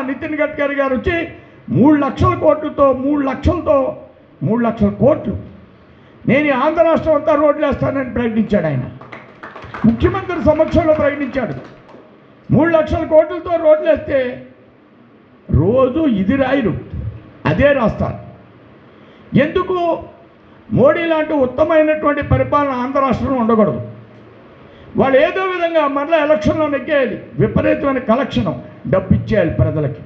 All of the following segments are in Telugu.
నితిన్ గడ్కరీ గారు వచ్చి మూడు లక్షల కోట్లతో మూడు లక్షలతో మూడు లక్షల కోట్లు నేను ఈ ఆంధ్ర రాష్ట్రం అంతా రోడ్లు వేస్తానని ప్రకటించాడు ఆయన ముఖ్యమంత్రి సమక్షంలో ప్రకటించాడు మూడు లక్షల కోట్లతో రోడ్లు వేస్తే రోజు ఇది రాయరు అదే రాస్తారు ఎందుకు మోడీ లాంటి ఉత్తమమైనటువంటి పరిపాలన ఆంధ్ర రాష్ట్రంలో ఉండకూడదు వాళ్ళు ఏదో విధంగా మరలా ఎలక్షన్లో నెగ్గేయాలి విపరీతమైన కలెక్షన్ డబ్బు ఇచ్చేయాలి ప్రజలకి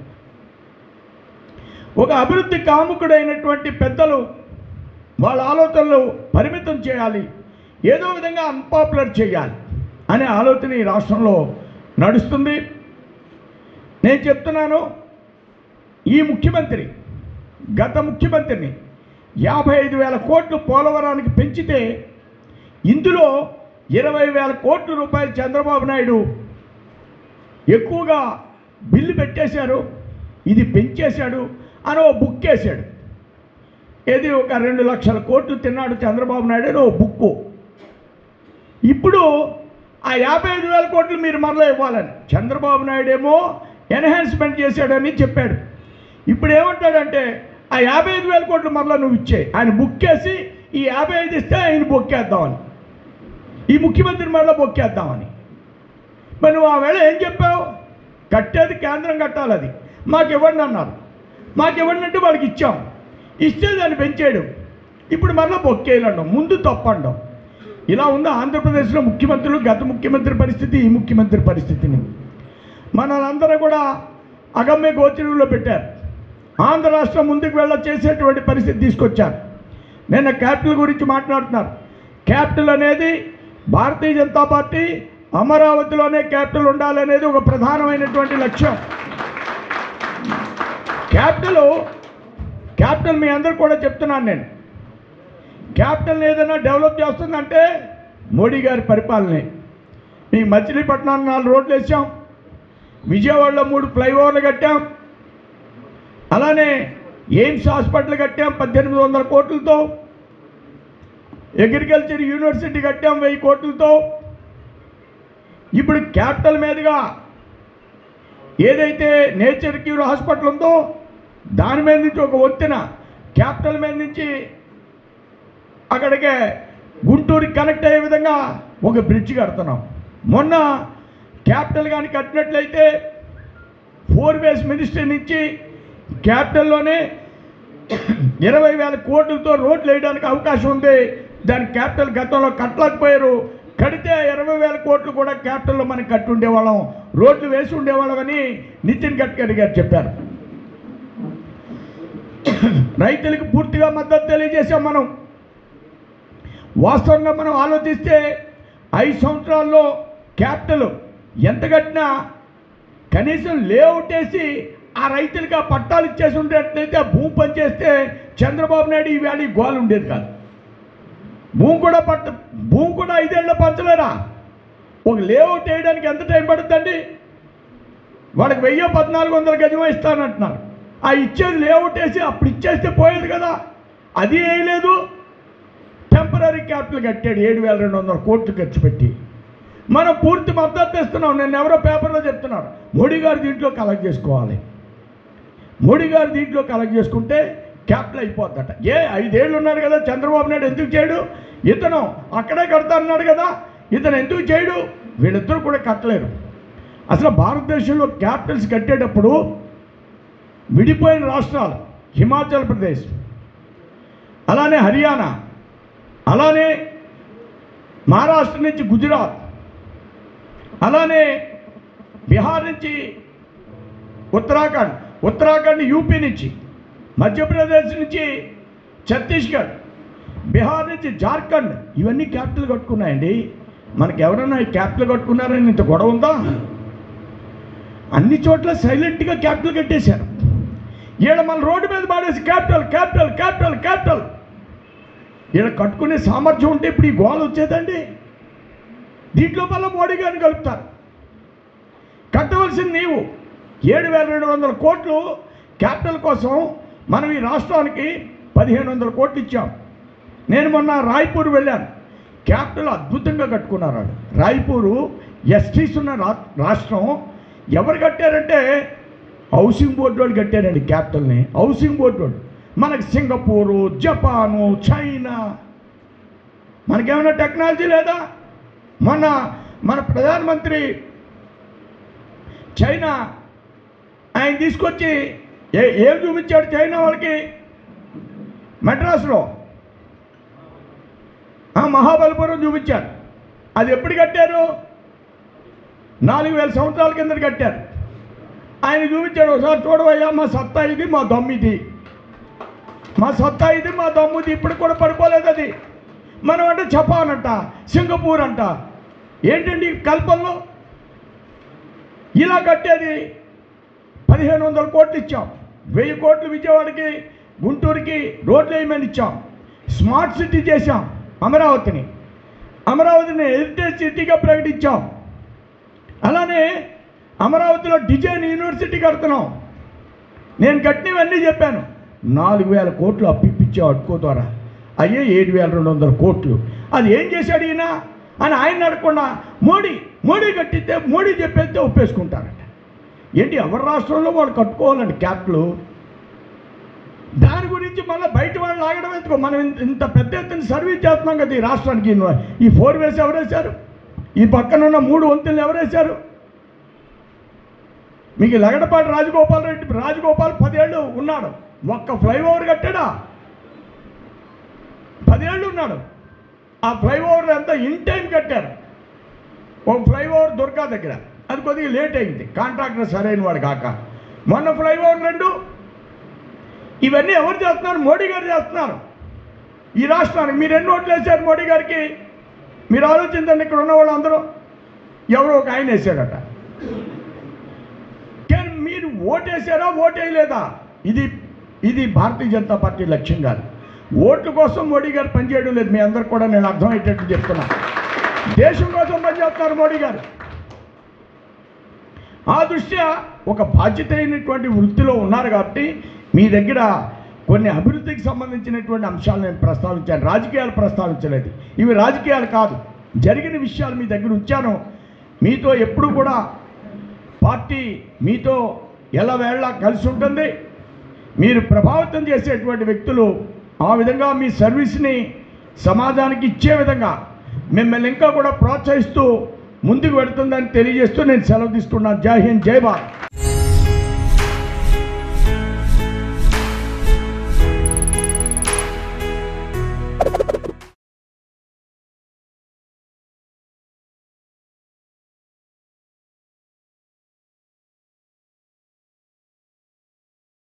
ఒక అభివృద్ధి కాముకుడైనటువంటి పెద్దలు వాళ్ళ ఆలోచనలు పరిమితం చేయాలి ఏదో విధంగా అన్పాపులర్ చేయాలి అనే ఆలోచన ఈ రాష్ట్రంలో నడుస్తుంది నేను చెప్తున్నాను ఈ ముఖ్యమంత్రి గత ముఖ్యమంత్రిని యాభై ఐదు వేల కోట్లు పోలవరానికి పెంచితే ఇందులో ఇరవై వేల కోట్ల రూపాయలు చంద్రబాబు నాయుడు ఎక్కువగా బిల్లు పెట్టేశారు ఇది పెంచేశాడు అని ఓ బుక్ వేశాడు ఏది ఒక రెండు లక్షల కోట్లు తిన్నాడు చంద్రబాబు నాయుడు అని ఓ బుక్కు ఇప్పుడు ఆ యాభై ఐదు వేల కోట్లు మీరు మరలా ఇవ్వాలని చంద్రబాబు నాయుడు ఏమో ఎన్హాన్స్మెంట్ చేశాడని చెప్పాడు ఇప్పుడు ఏమంటాడంటే ఆ యాభై ఐదు వేల కోట్లు మరలా నువ్వు ఇచ్చే ఆయన బుక్ చేసి ఈ యాభై ఐదు ఇస్తే ఆయన బొక్కేద్దామని ఈ ముఖ్యమంత్రి మరలా బొక్కేద్దామని మరి నువ్వు ఆ వేళ ఏం చెప్పావు కట్టేది కేంద్రం కట్టాలి అది మాకు ఇవ్వండి అన్నారు మాకు ఇవ్వండి అంటే వాళ్ళకి ఇచ్చాం ఇస్తే దాన్ని పెంచేయడం ఇప్పుడు మరలా బొక్కేయలండం ముందు తప్పండం ఇలా ఉంది ఆంధ్రప్రదేశ్లో ముఖ్యమంత్రులు గత ముఖ్యమంత్రి పరిస్థితి ఈ ముఖ్యమంత్రి పరిస్థితిని మనలందరూ కూడా అగమ్య గోచరంలో పెట్టారు ఆంధ్ర రాష్ట్రం ముందుకు వెళ్ళ చేసేటువంటి పరిస్థితి తీసుకొచ్చారు నిన్న క్యాపిటల్ గురించి మాట్లాడుతున్నారు క్యాపిటల్ అనేది భారతీయ జనతా పార్టీ అమరావతిలోనే క్యాపిటల్ ఉండాలనేది ఒక ప్రధానమైనటువంటి లక్ష్యం క్యాపిటల్ క్యాపిటల్ మీ అందరు కూడా చెప్తున్నాను నేను క్యాపిటల్ ఏదైనా డెవలప్ చేస్తుందంటే మోడీ గారి పరిపాలనే మీ మచిలీపట్నాన్ని నాలుగు రోడ్లు వేసాం విజయవాడలో మూడు ఫ్లైఓవర్లు కట్టాం అలానే ఎయిమ్స్ హాస్పిటల్ కట్టాం పద్దెనిమిది వందల కోట్లతో అగ్రికల్చర్ యూనివర్సిటీ కట్టాం వెయ్యి కోట్లతో ఇప్పుడు క్యాపిటల్ మీదుగా ఏదైతే నేచర్ క్యూర్ హాస్పిటల్ ఉందో దాని మీద నుంచి ఒక ఒత్తిన క్యాపిటల్ మీద నుంచి అక్కడికే గుంటూరుకి కనెక్ట్ అయ్యే విధంగా ఒక బ్రిడ్జ్ కడుతున్నాం మొన్న క్యాపిటల్ కానీ కట్టినట్లయితే ఫోర్ వేస్ మినిస్ట్రీ నుంచి క్యాపిటల్లోనే ఇరవై వేల కోట్లతో రోడ్లు వేయడానికి అవకాశం ఉంది దాని క్యాపిటల్ గతంలో కట్టలేకపోయారు కడితే ఇరవై వేల కోట్లు కూడా క్యాపిటల్లో మనం కట్టి ఉండేవాళ్ళం రోడ్లు వేసి ఉండేవాళ్ళమని నితిన్ గడ్కరీ గారు చెప్పారు రైతులకు పూర్తిగా మద్దతు తెలియజేసాం మనం వాస్తవంగా మనం ఆలోచిస్తే ఐదు సంవత్సరాల్లో క్యాపిటల్ ఎంత కట్టినా కనీసం లేఅవుట్ వేసి ఆ రైతులకి ఆ పట్టాలు ఇచ్చేసి ఉండేట్లయితే ఆ భూమి పనిచేస్తే చంద్రబాబు నాయుడు ఈ వేళ ఈ గోలు ఉండేది కాదు భూమి కూడా పట్ట భూమి కూడా ఐదేళ్ళ పంచలేరా ఒక లేఅవుట్ వేయడానికి ఎంత టైం పడుతుందండి వాళ్ళకి వెయ్యి పద్నాలుగు వందల గజం ఇస్తానంటున్నారు ఆ ఇచ్చేది లేఅవుట్ వేసి అప్పుడు ఇచ్చేస్తే పోయేది కదా అది వేయలేదు టెంపరీ క్యాపిటల్ కట్టాడు ఏడు వేల రెండు వందల కోట్లు ఖర్చు పెట్టి మనం పూర్తి మద్దతు ఇస్తున్నాం నేను ఎవరో పేపర్లో చెప్తున్నారు మోడీ గారు దీంట్లో కలెక్ట్ చేసుకోవాలి మోడీ గారు దీంట్లో కలెక్ట్ చేసుకుంటే క్యాపిటల్ అయిపోద్దట ఏ ఐదేళ్ళు ఉన్నాడు కదా చంద్రబాబు నాయుడు ఎందుకు చేయడు ఇతను అక్కడే కడతా అన్నాడు కదా ఇతను ఎందుకు చేయడు వీళ్ళిద్దరూ కూడా కట్టలేరు అసలు భారతదేశంలో క్యాపిటల్స్ కట్టేటప్పుడు విడిపోయిన రాష్ట్రాలు హిమాచల్ ప్రదేశ్ అలానే హర్యానా అలానే మహారాష్ట్ర నుంచి గుజరాత్ అలానే బీహార్ నుంచి ఉత్తరాఖండ్ ఉత్తరాఖండ్ యూపీ నుంచి మధ్యప్రదేశ్ నుంచి ఛత్తీస్గఢ్ బీహార్ నుంచి జార్ఖండ్ ఇవన్నీ క్యాపిటల్ కట్టుకున్నాయండి మనకి ఎవరైనా ఈ క్యాపిటల్ కట్టుకున్నారని ఇంత గొడవ ఉందా అన్ని చోట్ల సైలెంట్గా క్యాపిటల్ కట్టేశారు ఈడ మన రోడ్డు మీద పాడేసి క్యాపిటల్ క్యాపిటల్ క్యాపిటల్ క్యాపిటల్ ఈడ కట్టుకునే సామర్థ్యం ఉంటే ఇప్పుడు ఈ గోల వచ్చేదండి దీంట్లో మళ్ళీ మోడీ గారిని కలుపుతారు కట్టవలసింది నీవు ఏడు వేల రెండు వందల కోట్లు క్యాపిటల్ కోసం మనం ఈ రాష్ట్రానికి పదిహేను వందల కోట్లు ఇచ్చాం నేను మొన్న రాయ్పూర్ వెళ్ళాను క్యాపిటల్ అద్భుతంగా కట్టుకున్నారు వాళ్ళు. రాయ్పూరు ఎస్టీస్ ఉన్న రా రాష్ట్రం ఎవరు కట్టారంటే హౌసింగ్ బోర్డు వాళ్ళు కట్టారండి క్యాపిటల్ని హౌసింగ్ బోర్డు వాళ్ళు మనకి సింగపూరు జపాను చైనా మనకేమైనా టెక్నాలజీ లేదా మొన్న మన ప్రధానమంత్రి చైనా ఆయన తీసుకొచ్చి ఏ ఏం చూపించాడు చైనా వాళ్ళకి మెడ్రాస్లో ఆ మహాబలిపురం చూపించారు అది ఎప్పుడు కట్టారు నాలుగు వేల సంవత్సరాల కింద కట్టారు ఆయన చూపించాడు ఒకసారి చూడవయ్యా మా సత్తా ఇది మా దమ్ము ఇది మా సత్తా ఇది మా దమ్ముది ఇప్పుడు కూడా పడిపోలేదు అది మనం అంటే జపాన్ అంట సింగపూర్ అంట ఏంటండి ఈ కల్పనలో ఇలా కట్టేది పదిహేను వందల కోట్లు ఇచ్చాం వెయ్యి కోట్లు విజయవాడకి గుంటూరుకి రోడ్లు వేయమని ఇచ్చాం స్మార్ట్ సిటీ చేశాం అమరావతిని అమరావతిని హెరిటేజ్ సిటీగా ప్రకటించాం అలానే అమరావతిలో డిజైన్ యూనివర్సిటీ కడుతున్నాం నేను కట్టినవన్నీ చెప్పాను నాలుగు వేల కోట్లు అప్పిప్పించాం అడ్కో ద్వారా అయ్యే ఏడు వేల రెండు వందల కోట్లు అది ఏం చేశాడు ఈయన అని ఆయన అడగకుండా మోడీ మోడీ కట్టిస్తే మోడీ చెప్పేస్తే ఒప్పేసుకుంటారట ఏంటి ఎవరి రాష్ట్రంలో వాళ్ళు కట్టుకోవాలండి క్యాపిటల్ దాని గురించి మళ్ళీ బయట వాళ్ళు లాగడం ఎందుకు మనం ఇంత- ఇంత పెద్ద ఎత్తున సర్వీస్ చేస్తున్నాం కదా ఈ రాష్ట్రానికి ఈ ఫోర్ వేస్ ఎవరేశారు ఈ పక్కన ఉన్న మూడు వంతులు ఎవరేశారు మీకు లగడపాటి రాజగోపాల్ రెడ్డి రాజగోపాల్ పదేళ్ళు ఉన్నాడు ఒక్క ఫ్లైఓవర్ కట్టాడా పదేళ్ళు ఉన్నాడు ఆ ఫ్లైఓవర్ అంతా ఇన్ టైం కట్టారు ఒక ఫ్లైఓవర్ దుర్గా దగ్గర అది కొద్దిగా లేట్ అయింది కాంట్రాక్టర్ సరైన వాడు కాక మొన్న ఫ్లైఓవర్ రెండు ఇవన్నీ ఎవరు చేస్తున్నారు మోడీ గారు చేస్తున్నారు ఈ రాష్ట్రానికి మీరు ఎన్ని ఓట్లు వేశారు మోడీ గారికి మీరు ఆలోచించండి ఇక్కడ ఉన్న వాళ్ళందరూ ఎవరో ఒక ఆయన వేసాడట కానీ మీరు ఓటేసారా ఓటేయలేదా ఇది ఇది భారతీయ జనతా పార్టీ లక్ష్యం కాదు ఓట్ల కోసం మోడీ గారు పనిచేయడం లేదు మీ అందరికి కూడా నేను అర్థమయ్యేటట్టు చెప్తున్నా దేశం కోసం పనిచేస్తున్నారు మోడీ గారు ఆ దృష్ట్యా ఒక బాధ్యత అయినటువంటి వృత్తిలో ఉన్నారు కాబట్టి మీ దగ్గర కొన్ని అభివృద్ధికి సంబంధించినటువంటి అంశాలు నేను ప్రస్తావించాను రాజకీయాలు ప్రస్తావించలేదు ఇవి రాజకీయాలు కాదు జరిగిన విషయాలు మీ దగ్గర ఉంచాను మీతో ఎప్పుడు కూడా పార్టీ మీతో ఎలా వేళ కలిసి ఉంటుంది మీరు ప్రభావితం చేసేటువంటి వ్యక్తులు ఆ విధంగా మీ సర్వీస్ని సమాజానికి ఇచ్చే విధంగా మిమ్మల్ని ఇంకా కూడా ప్రోత్సహిస్తూ ముందుకు పెడుతుందని తెలియజేస్తూ నేను సెలవు తీసుకున్నాను జై హింద్ జై భారత్